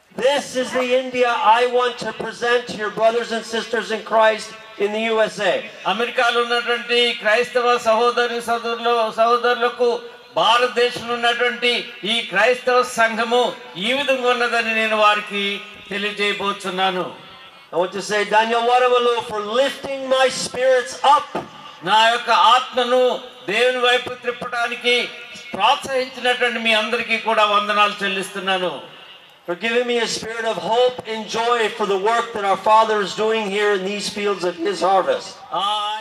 This is the India I want to present to your brothers and sisters in Christ in the USA. అమెరికాలో ఉన్నటువంటి క్రైస్తవ సహోదరి సోదరులు సహోదరులకు భారతదేశంలో ఉన్నటువంటి ఈ క్రైస్తవ సంఘము ఈ విధంగా ఉన్నదని నేను వారికి తెలియజేయబోతున్నాను I want to say, Daniel Waramalu, for lifting my spirits up నా యొక్క ఆత్మను దేవుని వైపు త్రిప్పడానికి ప్రోత్సహించినటువంటి మీ అందరికీ కూడా వందనాలు చెల్లిస్తున్నాను for giving me a spirit of hope and joy for the work that our Father is doing here in these fields of His harvest. ఆ